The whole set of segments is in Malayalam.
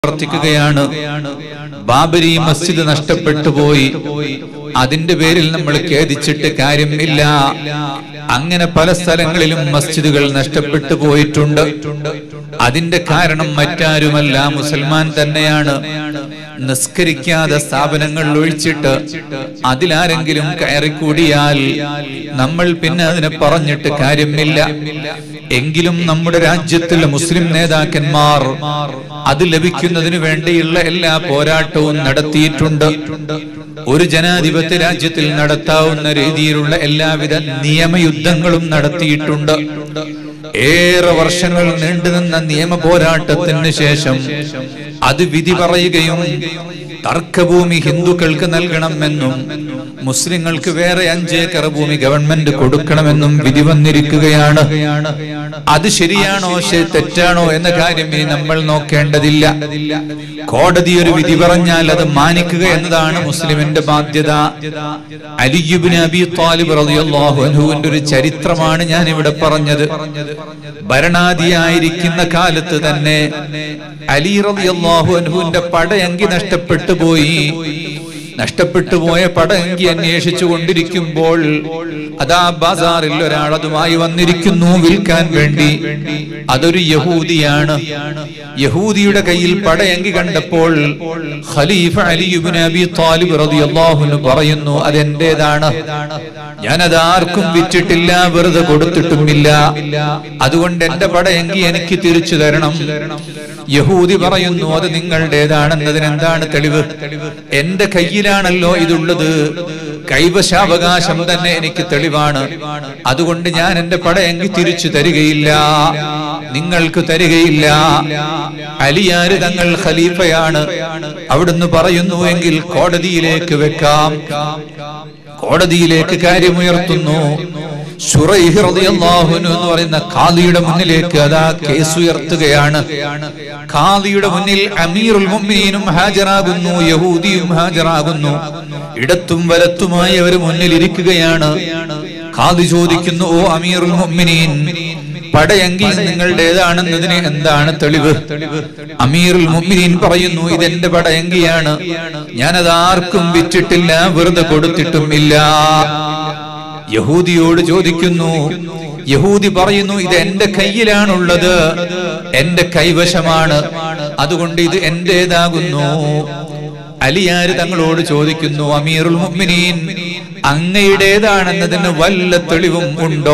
ആവർത്തിക്കുകയാണ് ബാബരി മസ്ജിദ് നഷ്ടപ്പെട്ടു പോയി അതിന്റെ പേരിൽ നമ്മൾ ഖേദിച്ചിട്ട് കാര്യമില്ല അങ്ങനെ പല സ്ഥലങ്ങളിലും മസ്ജിദുകൾ നഷ്ടപ്പെട്ടു പോയിട്ടുണ്ട് അതിന്റെ കാരണം മറ്റാരുമല്ല മുസൽമാൻ തന്നെയാണ് നിസ്കരിക്കാതെ സ്ഥാപനങ്ങൾ ഒഴിച്ചിട്ട് അതിലാരെങ്കിലും കയറിക്കൂടിയാൽ നമ്മൾ പിന്നെ അതിനെ പറഞ്ഞിട്ട് കാര്യമില്ല എങ്കിലും നമ്മുടെ രാജ്യത്തിലെ മുസ്ലിം നേതാക്കന്മാർ അത് ലഭിക്കുന്നതിന് വേണ്ടിയുള്ള എല്ലാ പോരാട്ടവും നടത്തിയിട്ടുണ്ട് ഒരു ജനാധിപത്യ രാജ്യത്തിൽ നടത്താവുന്ന രീതിയിലുള്ള എല്ലാവിധ നിയമയുദ്ധങ്ങളും നടത്തിയിട്ടുണ്ട് ഏറെ വർഷങ്ങൾ നീണ്ടുനിന്ന നിയമ പോരാട്ടത്തിന് ശേഷം അത് വിധി പറയുകയും തർക്കഭൂമി ഹിന്ദുക്കൾക്ക് നൽകണമെന്നും മുസ്ലിങ്ങൾക്ക് വേറെ അഞ്ചേക്കർ ഭൂമി ഗവൺമെന്റ് കൊടുക്കണമെന്നും വിധി വന്നിരിക്കുകയാണ് അത് ശരിയാണോ ശരി തെറ്റാണോ എന്ന കാര്യം ഇനി നമ്മൾ നോക്കേണ്ടതില്ല കോടതി ഒരു വിധി പറഞ്ഞാൽ അത് മാനിക്കുക എന്നതാണ് മുസ്ലിമിന്റെ ബാധ്യത അലിയുബിന് അബി താലിബ് റളിയല്ലാഹു അൻഹുവിന്റെ ഒരു ചരിത്രമാണ് ഞാൻ ഇവിടെ പറഞ്ഞത് ഭരണാധിയായിരിക്കുന്ന കാലത്ത് തന്നെ അലി റളിയല്ലാഹു അൻഹുവിന്റെ പടയങ്കി നഷ്ടപ്പെട്ടു പോയി നഷ്ടപ്പെട്ടു പോയ പടയങ്കി അന്വേഷിച്ചു കൊണ്ടിരിക്കുമ്പോൾ അതാ ബസാറിൽ ഒരാൾ അതുമായി വന്നിരിക്കുന്നു വിൽക്കാൻ വേണ്ടി അതൊരു യഹൂദിയാണ് യഹൂദിയുടെ കയ്യിൽ പടയങ്കി കണ്ടപ്പോൾ ഖലീഫ അലിയുബിൻ അബി താലിബ് റളിയല്ലാഹു പറയുന്നു അതെന്റേതാണ് ഞാനത് ആർക്കും വിറ്റിട്ടില്ല വെറുതെ കൊടുത്തിട്ടുമില്ല അതുകൊണ്ട് എന്റെ പടയങ്കി എനിക്ക് തിരിച്ചു തരണം യഹൂദി പറയുന്നു അത് നിങ്ങളുടേതാണെന്നതിന് എന്താണ് തെളിവ് എന്റെ കയ്യിലാണല്ലോ ഇതുള്ളത് കൈവശാവകാശം തന്നെ എനിക്ക് തെളിവാണ് അതുകൊണ്ട് ഞാൻ എന്റെ പടയങ്കി തിരിച്ചു തരികയില്ല നിങ്ങൾക്ക് തരികയില്ല അലിയാര് തങ്ങൾ ഖലീഫയാണ് അവിടുന്ന് പറയുന്നു എങ്കിൽ കോടതിയിലേക്ക് വെക്കാം കോടതിയിലേക്ക് കാര്യമുയർത്തുന്നു ശുറൈഹ് റളിയല്ലാഹു അൻഹു എന്ന് പറയുന്ന ഖാദിയുടെ മുന്നിലേക്ക് അതാ കേസ് ഉയർത്തുകയാണ് ഖാദിയുടെ മുന്നിൽ അമീറുൽ മുഅ്മിനീനും ഹാജരാകുന്നു യഹൂദിയും ഹാജരാകുന്നു ഇടത്തും വലത്തുമായി അവർ മുന്നിൽ ഇരിക്കുകയാണ് ഖാദി ചോദിക്കുന്നു ഓ അമീറുൽ മുഅ്മിനീൻ പടയങ്കി നിങ്ങളുടേതാണെന്നതിന് എന്താണ് തെളിവ് അമീറുൽ മുഅ്മിനീൻ പറയുന്നു ഇതെന്റെ പടയങ്കിയാണ് ഞാനത് ആർക്കും വിറ്റിട്ടില്ല വെറുതെ കൊടുത്തിട്ടും ഇല്ല യഹൂദിയോട് ചോദിക്കുന്നു യഹൂദി പറയുന്നു ഇത് എന്റെ കയ്യിലാണുള്ളത് എന്റെ കൈവശമാണ് അതുകൊണ്ട് ഇത് എന്റേതാകുന്നു അലിയാര് തങ്ങളോട് ചോദിക്കുന്നു അമീറുൽ മുഅ്മിനീൻ അങ്ങയുടേതാണെന്നതിന് വല്ല തെളിവും ഉണ്ടോ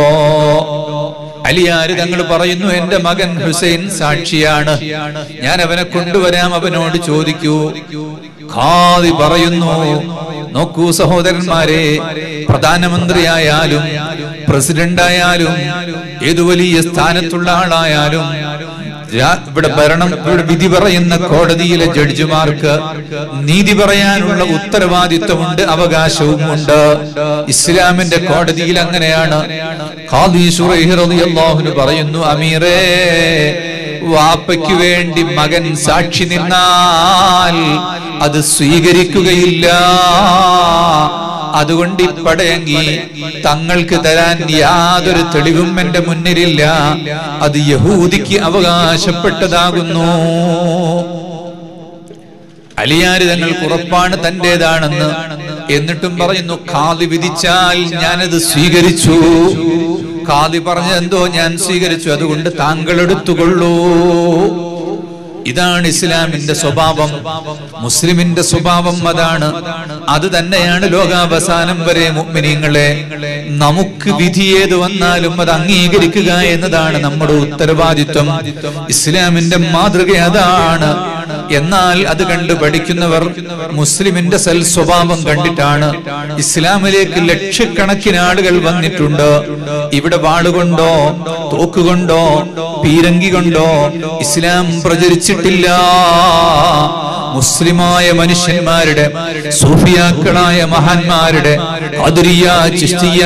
അലിയാര് തങ്ങൾ പറയുന്നു എന്റെ മകൻ ഹുസൈൻ സാക്ഷിയാണ് ഞാൻ അവനെ കൊണ്ടുവരാം അവനോട് ചോദിക്കൂ ഖാദി പറയുന്നു നോക്കൂ സഹോദരന്മാരെ പ്രധാനമന്ത്രിയായാലും പ്രസിഡന്റ് ആയാലും ഏതു വലിയ സ്ഥാനത്തുള്ള ആളായാലും രാ- ഇവിടെ ഭരണം ഇവിടെ വിധി പറയുന്ന കോടതിയിലെ ജഡ്ജിമാർക്ക് നീതി പറയാനുള്ള ഉത്തരവാദിത്വമുണ്ട് അവകാശവും ഉണ്ട് ഇസ്ലാമിന്റെ കോടതിയിൽ അങ്ങനെയാണ് ഖാദി ശുറൈഹ് റളിയല്ലാഹുവിന് പറയുന്നു അമീറേ വാപ്പയ്ക്ക് വേണ്ടി മകൻ സാക്ഷി നിന്നാൽ അത് സ്വീകരിക്കുകയില്ല അതുകൊണ്ട് ഇപ്പടയങ്കി തങ്ങൾക്ക് തരാൻ യാതൊരു തെളിവും എന്റെ മുന്നിലില്ല അത് യഹൂദിക്ക് അവകാശപ്പെട്ടതാകുന്നു അലിയാര് തങ്ങൾക്ക് ഉറപ്പാണ് തന്റേതാണെന്ന് എന്നിട്ടും പറയുന്നു ഖാദി വിധിച്ചാൽ ഞാനത് സ്വീകരിച്ചു ഖാദി പറഞ്ഞത് എന്തോ ഞാൻ സ്വീകരിച്ചു അതുകൊണ്ട് താങ്കൾ എടുത്തുകൊള്ളൂ ഇതാണ് ഇസ്ലാമിന്റെ സ്വഭാവം മുസ്ലിമിന്റെ സ്വഭാവം അതാണ് അത് തന്നെയാണ് ലോകാവസാനം വരെ മുഅ്മിനീങ്ങളെ നമുക്ക് വിധി ഏത് വന്നാലും അത് അംഗീകരിക്കുക എന്നതാണ് നമ്മുടെ ഉത്തരവാദിത്വം ഇസ്ലാമിന്റെ മാതൃക അതാണ് എന്നാൽ അത് കണ്ട് പഠിക്കുന്നവർ മുസ്ലിമിന്റെ സൽ സ്വഭാവം കണ്ടിട്ടാണ് ഇസ്ലാമിലേക്ക് ലക്ഷക്കണക്കിന് ആളുകൾ വന്നിട്ടുണ്ട് ഇവിടെ വാളുകൊണ്ടോ തോക്കുകൊണ്ടോ പീരങ്കി കൊണ്ടോ ഇസ്ലാം പ്രചരിച്ചിട്ടില്ല മുസ്ലിമായ മനുഷ്യന്മാരുടെ സൂഫിയാക്കളായ മഹാന്മാരുടെ ഖദരിയ, ചിശ്തിയ,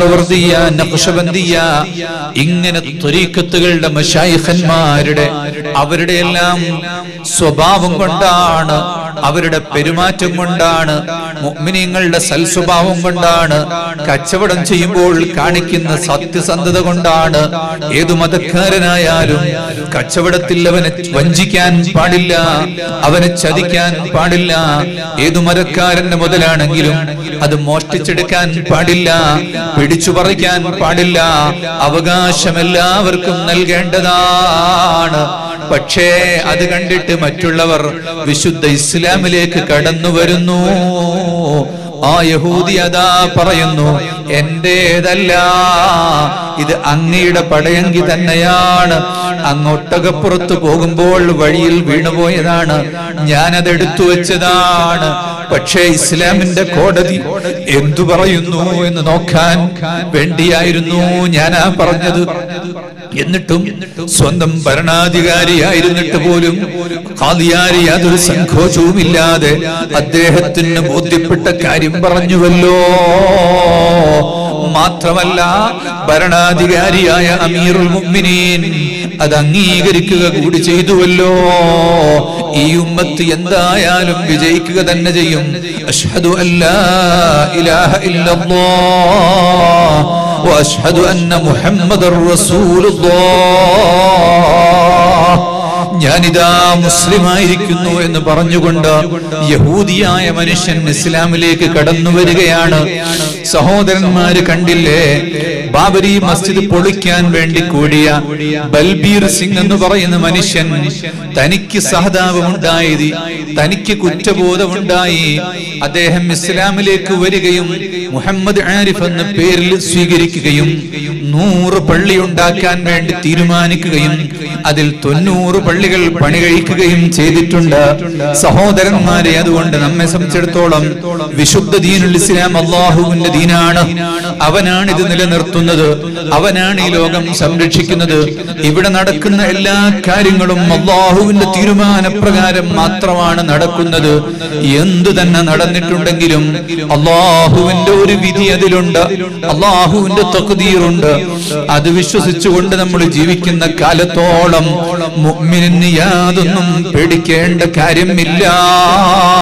സുഹ്രവർദിയ, നഖ്ശബന്ദിയ ഇങ്ങനെ ത്വരീക്കത്തുകളുടെ മശായിഖന്മാരുടെ അവരുടെ എല്ലാം സ്വഭാവം കൊണ്ടാണ് അവരുടെ പെരുമാറ്റം കൊണ്ടാണ് മുഅ്മിനീങ്ങളുടെ സൽസ്വഭാവം കൊണ്ടാണ് കച്ചവടം ചെയ്യുമ്പോൾ കാണിക്കുന്ന സത്യസന്ധത കൊണ്ടാണ് ഏതു മതക്കാരനായാലും കച്ചവടത്തിൽ അവനെ വഞ്ചിക്കാൻ പാടില്ല അവനെ ചതിക്കാൻ പാടില്ല ഏതു മതക്കാരന്റെ മുതലാണെങ്കിലും അത് മോഷ്ടിച്ചെടുക്കാൻ പാടില്ല പിടിച്ചു പറിക്കാൻ പാടില്ല അവകാശം എല്ലാവർക്കും നൽകേണ്ടതാണ് പക്ഷേ അത് കണ്ടിട്ട് മറ്റുള്ളവർ വിശുദ്ധ ഇസ്ലാമിലേക്ക് കടന്നു വരുന്നു ആ യഹൂദി അതാ പറയുന്നു എന്റേതല്ല ഇത് അങ്ങയുടെ പടയങ്കി തന്നെയാണ് അങ്ങൊട്ടകപ്പുറത്ത് പോകുമ്പോൾ വഴിയിൽ വീണുപോയതാണ് ഞാനത് എടുത്തു വെച്ചതാണ് പക്ഷേ ഇസ്ലാമിന്റെ കോടതി എന്തു പറയുന്നു എന്ന് നോക്കാൻ വേണ്ടിയായിരുന്നു ഞാനാ പറഞ്ഞത് എന്നിട്ടും സ്വന്തം ഭരണാധികാരിയായിരുന്നിട്ട് പോലും ഖാദിയാരി യാതൊരു സങ്കോചവുമില്ലാതെ അദ്ദേഹത്തിന് ബോധ്യപ്പെട്ട കാര്യം പറഞ്ഞുവല്ലോ മാത്രമല്ല ഭരണാധികാരിയായ അമീറുൽ മുഅ്മിനീൻ അത് അംഗീകരിക്കുക കൂടി ചെയ്തുവല്ലോ ഈ ഉമ്മത്ത് എന്തായാലും വിജയിക്കുക തന്നെ ചെയ്യും അഷ്ഹദു അല്ലാ ഇലാഹ ഇല്ലല്ലാഹ് واشهد ان محمد رسول الله ഞാനിതാ മുസ്ലിം ആയിരിക്കുന്നു എന്ന് പറഞ്ഞുകൊണ്ട് യഹൂദിയായ മനുഷ്യൻ ഇസ്ലാമിലേക്ക് കടന്നു വരികയാണ് സഹോദരന്മാര് കണ്ടില്ലേ ബാബരി മസ്ജിദ് പൊളിക്കാൻ വേണ്ടി കൂടിയ ബൽബീർ സിംഗ് എന്ന് പറയുന്ന മനുഷ്യൻ തനിക്ക് സഹതാപമുണ്ടായത് തനിക്ക് കുറ്റബോധമുണ്ടായി അദ്ദേഹം ഇസ്ലാമിലേക്ക് വരികയും മുഹമ്മദ് ആരിഫ് എന്ന പേരിൽ സ്വീകരിക്കുകയും നൂറ് പള്ളി ഉണ്ടാക്കാൻ വേണ്ടി തീരുമാനിക്കുകയും അതിൽ തൊണ്ണൂറ് പള്ളികൾ പണി കഴിക്കുകയും ചെയ്തിട്ടുണ്ട് സഹോദരന്മാരെ അതുകൊണ്ട് നമ്മെ സംബന്ധിച്ചിടത്തോളം വിശുദ്ധ ദീനുൽ ഇസ്ലാം അള്ളാഹുവിന്റെ ദീനാണ് അവനാണ് ഇത് നിലനിർത്തുന്നത് അവനാണ് ഈ ലോകം സംരക്ഷിക്കുന്നത് ഇവിടെ നടക്കുന്ന എല്ലാ കാര്യങ്ങളും അള്ളാഹുവിന്റെ തീരുമാനപ്രകാരം മാത്രമാണ് നടക്കുന്നത് എന്തു തന്നെ നടന്നിട്ടുണ്ടെങ്കിലും അള്ളാഹുവിന്റെ ഒരു വിധി അതിലുണ്ട് അള്ളാഹുവിന്റെ തക്കുതീറുണ്ട് അത് വിശ്വസിച്ചുകൊണ്ട് നമ്മൾ ജീവിക്കുന്ന കാലത്തോളം മുഅ്മിനിന് യാതൊന്നും പേടിക്കേണ്ട കാര്യമില്ല